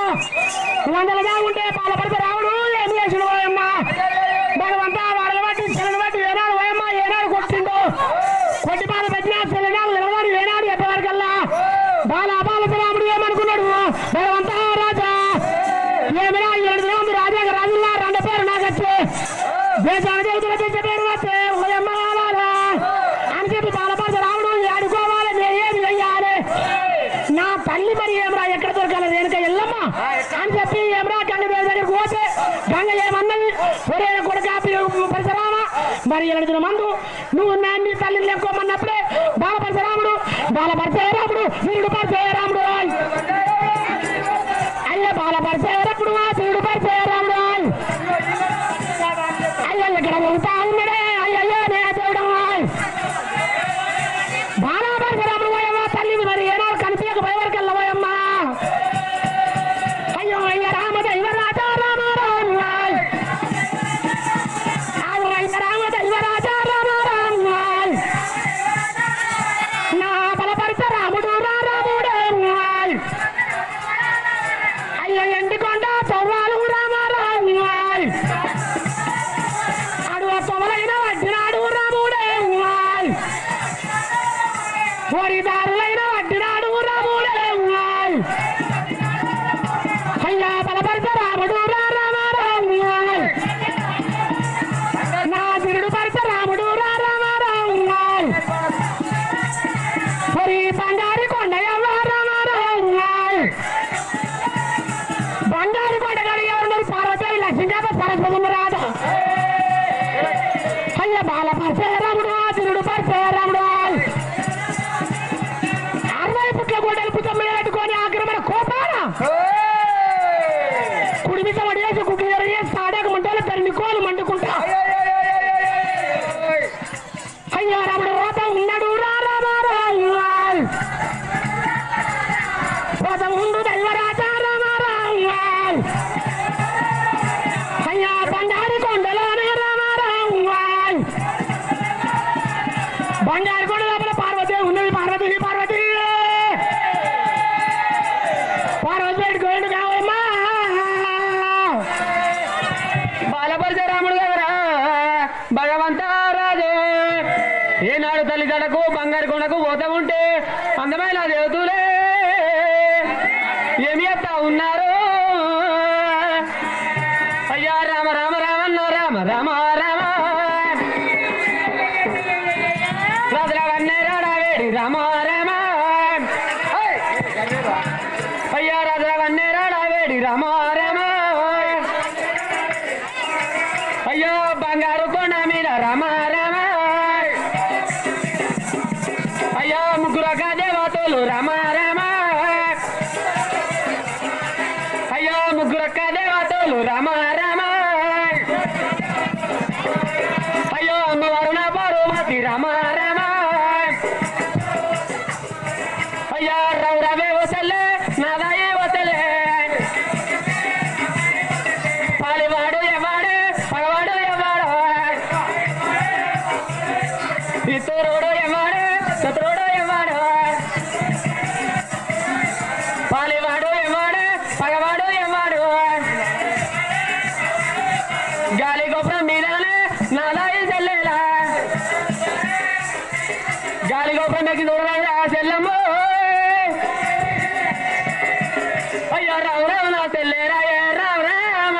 వందల దాగుంటే పాలపడితే రావుడు ఏం చేసిన పోయమ్మ భగవంతా వాడల బట్టి చెల్లని బట్టి ఏనాడు పోయమ్మ ఏనాడు కొట్టిండు కొట్టి పాల పెట్టినా చెల్లెనాడు నిలబడి ఏనాడు ఎప్పటివరకల్లా బాల బాలపడి రాముడు ఏమనుకున్నాడు భగవంతా రాజా ఏమైనా ఏడు ఉంది రాజా రాజుల్లా రెండు పేరు నాకు వచ్చే దేశాల దేవతల పెద్ద పేరు వస్తే ఓయమ్మ రావాలా అని చెప్పి బాలపడి రాముడు ఆడుకోవాలి నేను ఏమి చెయ్యాలి నా తల్లి మరి ఏమరా ఎక్కడ దొరకాలి రేణుక ఎల్లమ్మ అని చెప్పి ఏమరా గంగ దేవి దగ్గరికి పోతే గంగ ఏమన్నది ఒరే కొడుక పరశురామ మరి ఎనిమిది మందు నువ్వు నా నీ తల్లిని లేకోమన్నప్పుడే బాల పరశురాముడు బాల పరశురాముడు వీరుడు పరశురాముడు అయ్యే బాల పరశురాముడు వీరుడు పరశురాముడు అయ్యో ఇక్కడ వెళ్తా ఉన్నాడే అయ్యయ్యో నే దేవుడు బాలాపరశురాముడు పోయమ్మా తల్లి మరి ఏనాడు కనిపించక పోయేవరకల్లా పోయమ్మా అయ్యో అయ్య రామ దైవ రాజా రామ రామ అయ్యో అయ్య రామ దైవ రాజా రామ రామ నా బలపరచ రాముడు రా రాముడు అయ్యో ఎండికొండ తవ్వాలు రామ రామ అడు పొమలైన వడ్డినాడు రాముడే వరిదారులైన వడ్డినాడు రాముడే అయ్యా బలపరచ రాముడు రా రామ రామ నా తిరుడు పరచ రాముడు రా రామ రామ మరి బంగారు కొండ ఎవ్వ రామ రామ బంగారు కొండ గారు ఎవరు పార్వతి లక్ష్మీదేవ సరస్వతి రాదు అయ్య బాల పరశురాముడు తిరుడు పరశురాముడు అరవై పుట్ల గొడ్డలు పుట్టం పెట్టుకొని ఆక్రమణ కోపాన కుడిమిత వడియేసి కుక్కి వేసి సాడాక మంటలు తరిమి కోలు మండుకుంటా అయ్యో రాముడు రోత ఉన్నాడు రా రామ రామ రోత ఉండు దైవరాజ రామ రామ అయ్యా బండారి కొండలోనే రామ రామ బండారి కొండ లోపల పార్వతి ఉన్నది పార్వతి పార్వతి పార్వతి గోయిండు కావమ్మా బాలపరశురాముడు కదరా భగవంత రాజే ఏనాడు తల్లిదండ్రులకు బంగారు కొండకు పోతా ఉంటే అందమైన దేవతలే ఏమి ఎత్తా ఉన్నారు అయ్యా రామ రామ రామన్న రామ రామ రామ రాజరావన్నే రాడావేడి రామ రామ ఏయ్! అయ్యా రాజరావన్నే రాడావేడి రామ రామ అయ్యో బంగారు కొండ మీద రామ రామ అయ్యో ముగ్గురు దేవతలు రామ రామ అయ్యో ముగ్గురు దేవతలు రామ రామ అయ్యో అమ్మవారు నా పార్వతి రామ రామ అయ్యా రౌరవే వసలే నాదాయే వసలే పాలివాడు ఎవడు పగవాడు ఎవడు ఇతరుడు ఎవడు శత్రుడు ఎవడు పాలివాడు ఎవడు పగవాడు ఎవడు గాలి గోపురం మీదనే నాదాయి చెల్లెలా గాలి గోపురం ఎక్కి దూరంగా చెల్లమ్మ అయ్యో రావు రావు నా చెల్లెరా ఏ రావు రాము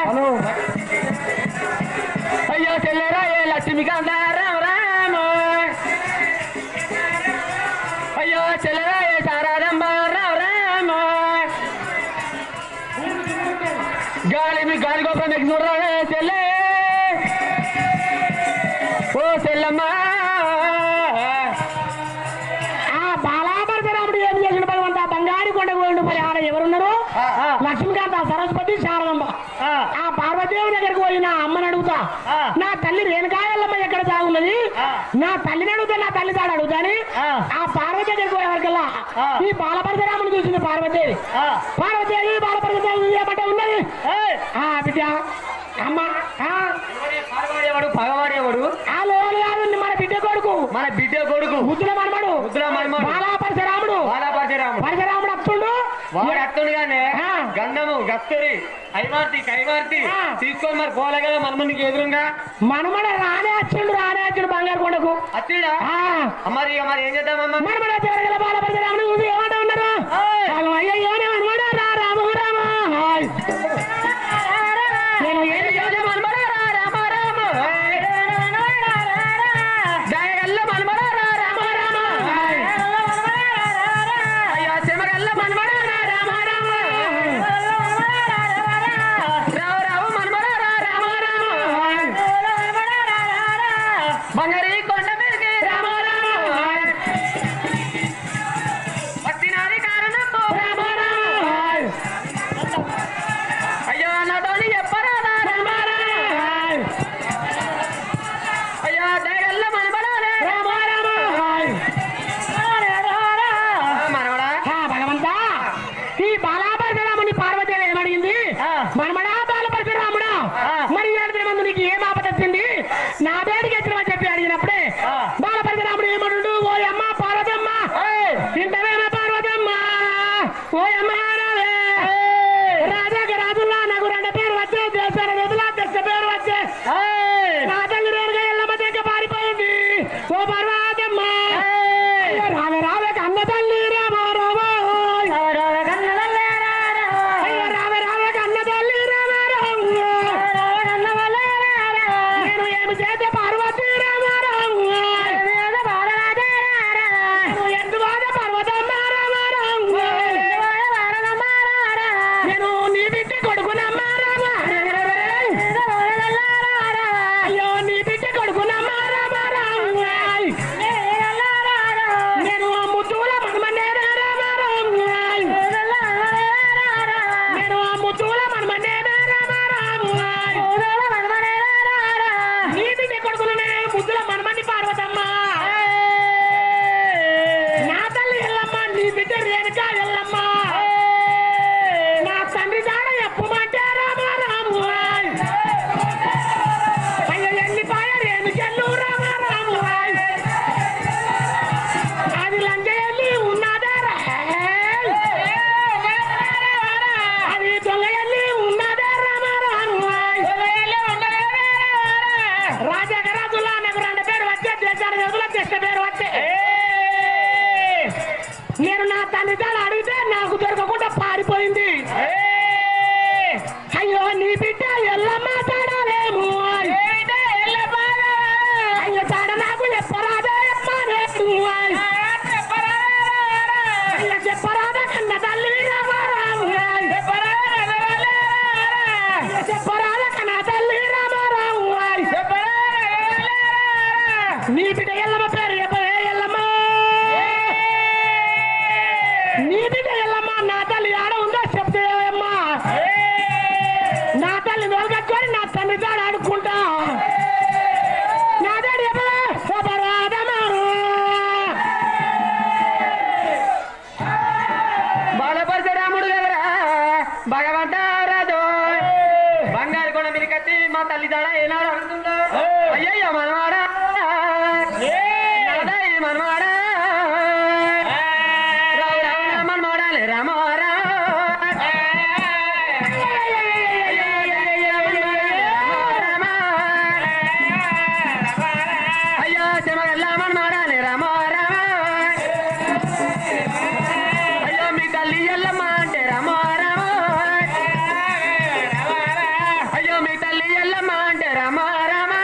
అయ్యో చెల్లెరా ఏ లక్ష్మీకాంత రామ రామ అయ్యో చెల్లెరా ఏ సారారమ్మ రామ రామ గాలి మీ గాలి గోపురం ఎక్కి చూడరా చెల్లె ఓ చెల్లమ్మ ఆ బాలాపరశురాముడు ఏం చేసిన భగవంత బంగారు కొండ గోయిండు మరి ఆడ ఎవరున్నారు లక్ష్మీకాంత సరస్వతి శారదమ్మ ఆ. ఆ పార్వతీదేవి దగ్గరికి పోయి నా అమ్మని అడుగుతా ఆ. నా తల్లి రేణుకాయల్లమ్మ ఎక్కడ తాగున్నది ఆ. నా తల్లిని అడుగుతా నా తల్లి తాడు అడుగుతాని ఆ. ఆ పార్వతి దగ్గరికి పోయేవరకల్లా ఆ. ఈ బాలపరశురాముని చూసింది పార్వతీదేవి ఆ. పార్వతీదేవి బాలపరశురాముడు ఏమంటే ఉన్నది ఏయ్! ఆ బిడ్డ అమ్మ ఆ, పగవాడేవాడు పగవాడేవాడు ఆ లోలు కాదు మన బిడ్డ కొడుకు మన బిడ్డ కొడుకు ముద్దుల మనమడు ముద్దుల మనమడు. బాలా పరశురాముడు బాలపరశురాముడు పరశురాముడు అత్తుండు వాడు అత్తుండగానే ఆ. గంధము గస్తరి ఐవార్తి కైవార్తి ఆ. తీసుకొని మరి పోలే కదా మన ముందుకి ఎదురుగా మనమడ రానే వచ్చిండు రానే వచ్చిండు బంగారు కొండకు అచ్చిడా ఆ, మరి ఇక మరి ఏం చేద్దామమ్మా మనమడ చివరిగల బాలపరిచి రాముడు చూసి ఏమంటా ఉన్నారు ఏయ్. వాళ్ళు అయ్యో ఏనేమనమాట రా రాము రామ హాయ్. నేను ఏం చేయాలి మనమడ రా రామ రామ హాయ్. దయగల్ల మనమడ రా రామ రామ హాయ్. అయ్యో చెమగల్ల మనమడ రా రామ రామ రావు రావు మనమడ రా రామ రామ హాయ్. బంగారీ కొండ మీదకి రామ రామ హాయ్. వచ్చినారి కారణము రామ రామ హాయ్. అయ్యో నాతోని చెప్పరాదా రామ రామ హాయ్. అయ్యో దయగల్ల మనమడాలే రామ రామ హాయ్. మనవడా ఆ, భగవంతా ఈ బాలాపరశురాముని పార్వతి ఏమడిగింది ఆ. మనమడా బాలపరశురాముడా ఆ. మరి ఏడు మంది నీకు ఏం ఆపద వచ్చింది నా పేరుకి ఎత్తుమని చెప్పి అడిగినప్పుడే ఆ. బాలపరశురాముడు ఏమడు ఓ అమ్మ పార్వతమ్మ ఏయ్. ఇంతవేమ పార్వతమ్మ ఓ అమ్మ రావే. రాజాకి రాజుల్లా నాకు రెండు పేరు వచ్చే దేశాల రోజులా దశ పేరు వచ్చే ఏయ్. నా తల్లి రేరుగా ఎల్లమ్మ దగ్గర పారిపోయింది ఓ పర్వతమ్మ ఏయ్. రావే రావే కన్న తల్లి రామ రామ అయ్యో రావే రావే కన్న తల్లి రామ రామ నేను ఏమి చేస్తే పార్వతి రామ రామ నేను ఎందు బాధ పర్వతమ్మ రామ రామ నేను నీ బిడ్డ కొడుకునమ్మ రామ అయ్యో నీ బిడ్డ కొడుకునమ్మ రామ రామ నేను ముద్దుల మనమనే రామ రామ నేను ముద్దుల మనమనే రామ రామ నీ బిడ్డ కొడుకును నేను ముద్దుల మనమని పార్వతమ్మ నా తల్లి ఎల్లమ్మ నీ బిడ్డ రేణుక ఎల్లమ్మ నా తండ్రి దాడ ఎప్పుమంటే రామ రామ అయ్యో ఎల్లిపాయ రేణుకెళ్ళు రామ రామ అది లంజయల్లి ఉన్నదా రా? అది దొంగయల్లి ఉన్నదా రామ రామ రాజాగరాజులా నాకు రెండు పేరు వచ్చే దేశాల రోజుల చెక్క పేరు వచ్చే నేను నా తండ్రి తాను అడిగితే నాకు దొరకకుండా పారిపోయింది అయ్యో నీ బిడ్డ ఎల్లమ్మ తాడలేము అయ్యో తాడ నాకు చెప్పరాదే అమ్మనేము అయ్యో చెప్పరాదా కన్న తల్లి రామారాము అయ్యో చెప్పరాదా కన్న తల్లి రామారాము నీ బిడ్డ ఎల్లమ్మ పేరు చెప్పవే ఎల్లమ్మ నీ బిడ్డ ఎల్లమ్మ నా తల్లి ఆడ ఉందో చెప్తేవమ్మా నా తల్లి నోలుకట్టుకొని నా తండ్రి తాడు ఆడుకుంటా నా తాడు చెప్పవే శుభరాధమారు. బాలపరశురాముడు కదరా భగవంత రాజు బంగారు కొండ మీద కట్టి మా తల్లి దాడ ఏనాడు అనుకుంటా అయ్యయ్యో మనవాడా నాదా ఈ మనవాడా రావు రావు నా మనవాడాలే రామవారా అయ్యో చెమగల్లా మనవాడాలే రామవారా అయ్యో మీ తల్లి ఎల్లమ్మ అంటే రామో రామో అయ్యో మీ తల్లి ఎల్లమ్మ అంటే రామో రామో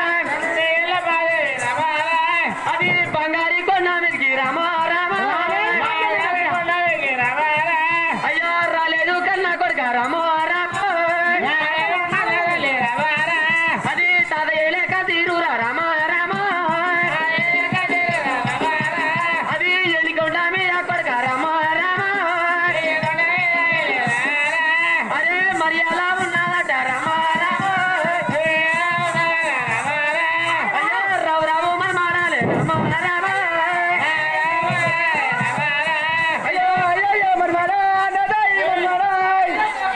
అది బంగారి కొండ మీదకి రామో రామో అయ్యో రాలేదు కన్నా కొడుక రామో రామో అది తాతయ్య లేక తీరురా రామో రామో అది ఎలికొండ మీద కొడుక రామో రామో అరే మరి అలా ఉన్నదట రామో రామో అయ్యో రావు రావు మన మాడాలి రామో రామో అయ్యో అయ్యో అయ్యో మరి మాడా నదాయి మరి మాడాయ్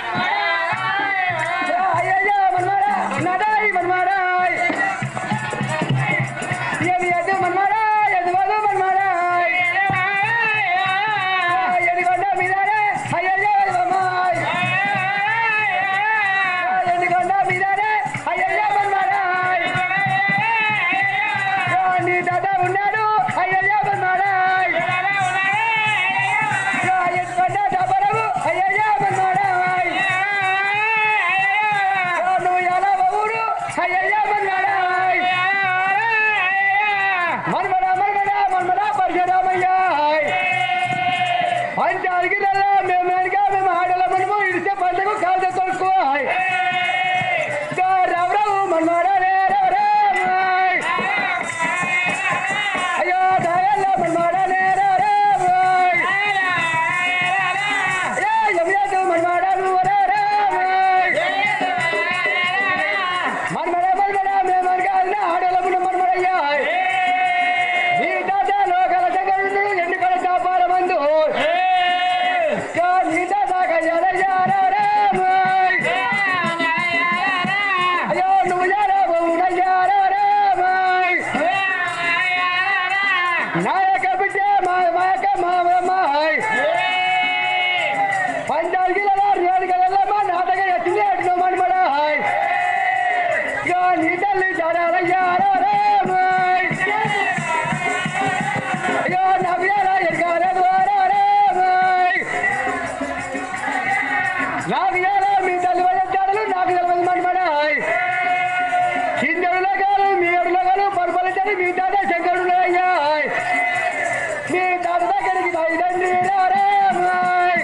అయ్యో మరి మాడా నదాయి మరి మాడాయ్ ఏమి ఎదు మరి మాడా ఎదు వదు మరి మాడాయ్ ఎదిగొండ మీదనే అయ్యో అమ్మాయి నాలుగిల రేడుగలమ్మ నాటక ఎత్తింది ఎట్టిన మనమడ యో నీ తల్లి జడాలయ్యారో అయ్యో నవ్యాల ఎరగారే ద్వారా నాలుగేళ్ళ మీ తల్లి వల్ల జాడలు నాకు తెలవదు మనమడ కిందడులో కాదు మీ అడులో కాదు పరుపలించని మీ తాత శంకరుడు అయ్యా మీ తాత దగ్గరికి బయలుదేరి రారే అమ్మాయ్.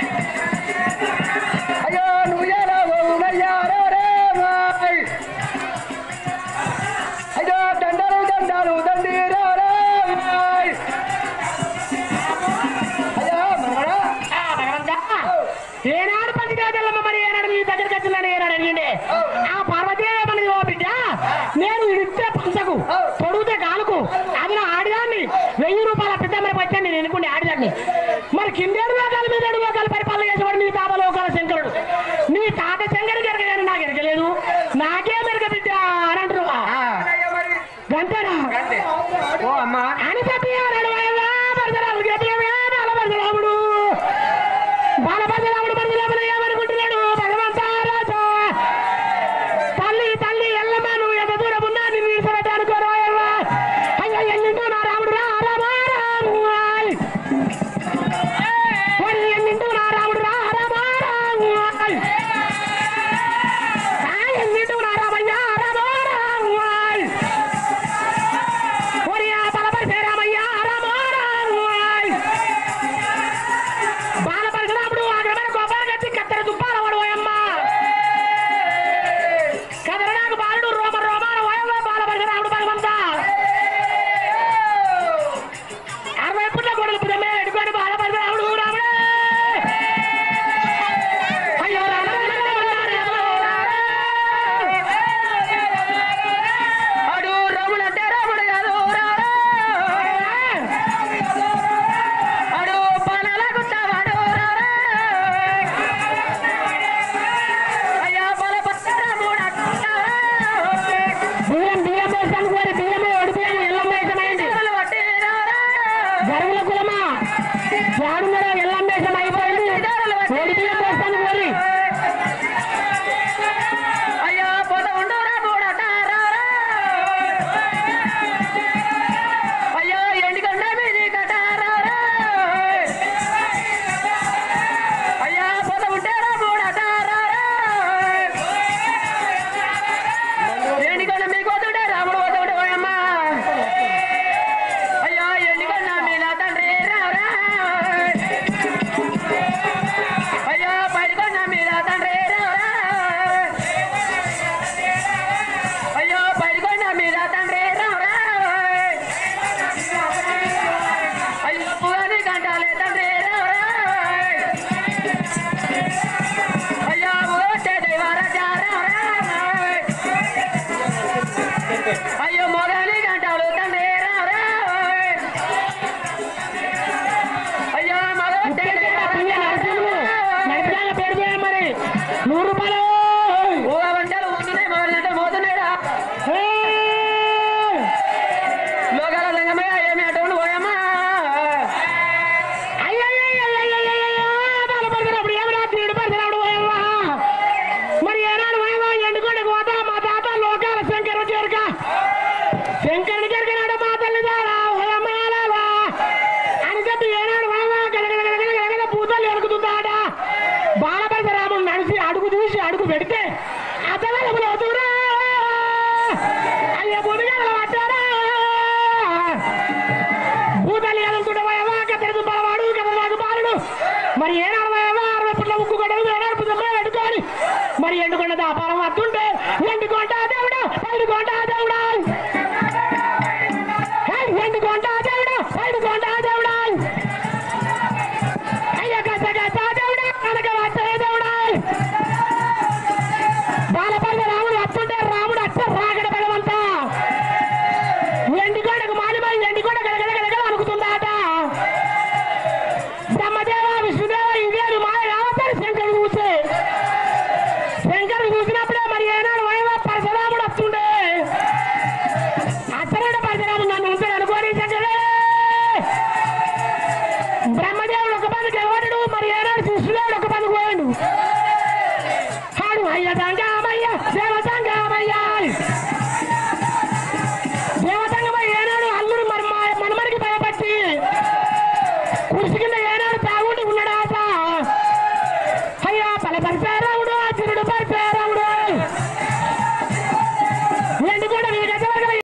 అయ్యో నువ్వు ఎలా పోవునయ్యా రే అమ్మాయ్. అయ్యో దండలు దండాలు దండి రారే అమ్మాయ్. అయ్యో మనవడా ఆ, భగవంతా, ఏనాడు పంచదేవతలమ్మ మరి ఏనాడు నీ దగ్గరికి వచ్చిందని ఏనాడు అడిగిండే ఆ పార్వతీదేవి మనది ఓ బిడ్డ నేను ఇడితే పంచకు తొడిగితే కాలుకు అది నా ఆడిదాన్ని వెయ్యి రూపాయల పెద్ద మరి వచ్చాను నేను ఎన్నుకుంటే ఆడిదాన్ని మరి కిందేడు లోకాల మీద ఏడు లోకాల పరిపాలన చేసేవాడు నీ తాత లోకాల శంకరుడు నీ తాత శంకరు ఎరగని నాకు ఎరగలేదు నాకే మెరగ బిడ్డ అని అంటారు గంటనా ఓ అమ్మా అని చెప్పి అన్నాడు వాయవ్వా, పరశురాముడు చెప్పినవే బాలపరశురాముడు. బాలపరశురాముడు పరశురాముడు ఏమనుకుంటున్నాడు? భగవంతా రాజా. తల్లి తల్లి ఎల్లమ్మ నువ్వు ఎంత దూరం ఉన్నా నిన్ను విడిచిపెట్టానుకో రాయవ్వా. అయ్యో ఎల్లింటూ నా రాముడు రా రామా రాము ఆయ్. ఓరి ఎల్లింటూ నా రాముడు రా రామా రాము ఆయ్. ఆ ఎల్లింటూ నా రామయ్య రామా రాము ఆయ్. ఒరియా బలపరిసే రామయ్య రామారాయ్ బాలపరశురాముడు ఆగ్రహమైన కోపాలు కట్టి కత్తెర దుప్పాల వాడు ఓయమ్మ కదలడానికి బాలుడు రోమ రోమాన ఓయమ్మ బాలపరశురాముడు భగవంత అరవై పుట్ల గొడవలు పుదమే ఎడుకొని బాలపరశురాముడు రాముడే అయ్యో రామ అడు రాముడు అంటే రాముడు కాదు రారా. అడు బాణాల గుట్టవాడు రారా. అయ్యా బలభద్రరాముడు అంటారా. బియ్యం బియ్యం వేసాను కోరి బియ్యము ఒడి బియ్యం ఎల్లం వేసమైంది చేతులు పట్టి రారా. గరువుల కులమా జాడున్నర ఎల్లం వేసం అయిపోయింది ఒడి బియ్యం వేసాను కోరి అయ్యా పొద ఉండు రాముడు అంటారా. అయ్యో ఎండికొండ మీది కట్టారా. అయ్యా పొద ఉంటే రాముడు అంటారా. ఎండికొండ మీకు వదుడే రాముడు వదుడు అమ్మా అయ్యో ఎండికొండ మీలా తండ్రి రావురా అయ్యో పడికొండ మీలా తండ్రి రావురా అయ్యో పడికొండ మీలా తండ్రి రావురా అయ్యో పువ్వని గంటాలే తండ్రి రావురా అయ్యో ఓటే దైవారాజా రావురా అయ్యో మొగలి గంటలు తండ్రి రావురా అయ్యో మగొట్టే బియ్యం నరసింహులు నడిపినాక పేరు బియ్యం మరి నూరు రూపాయలు ఊగ వంటలు ఉంటున్నాయి మొదలంటే మోతున్నాయిరా ఏయ్! లోకాల సంగమయ్య ఏమి అటువంటి పోయమ్మా అయ్యయ్యయ్యయ్యయ్యయ్యయ్యో! బాలపరశురాముడు ఏమరా తీడు పరశురాముడు పోయవ్వా? మరి ఏనాడు పోయవా ఎండుకొండకు పోతా మా తాత లోకాల శంకరు చేరుక శంకరుడు చేరుకున్నాడు మా తల్లి దారా ఓయమ్మాలాలా అని చెప్పి ఏనాడు పోయవా గడగడగడగడగడ పూతలు ఎరుగుతుందాడ బాలపరశురాముడు నడిచి అడుగు తీసి అడుగు పెడితే అతగలములు అవుతురా అయ్య భూమిగల పట్టారా భూతాలు ఎదుగుతుండే పోయావా కత్తెరదు బలవాడు కదలాగు బాలుడు మరి ఏనాడు పోయావా అరవై పుట్ల ముక్కు గడవదు ఏనాడు పుట్ల ఎండుకొని మరి ఎండుకొండ దాపారం వస్తుంటే ఎండుకొండ దేవుడు పైడుకొండ దేవుడా హే, ఎండుకొండ దేవుడు పైడుకొండ దేవుడా అయ్య గత గత దేవుడా కనక వచ్చే దేవుడా బాలపల్లి రాముడు వస్తుంటే రాముడు అట్ట రాగడ భగవంత ఎండికొండకు మాలిమై ఎండికొండ గడగడగడగడ అనుకుతుందాట బ్రహ్మదేవ విష్ణుదేవ ఇదేమి మాయ కావద్దని శంకరుడు చూసే శంకరుడు చూసినప్పుడే మరి ఏనాడు వైవ పరశురాముడు వస్తుండే సేవత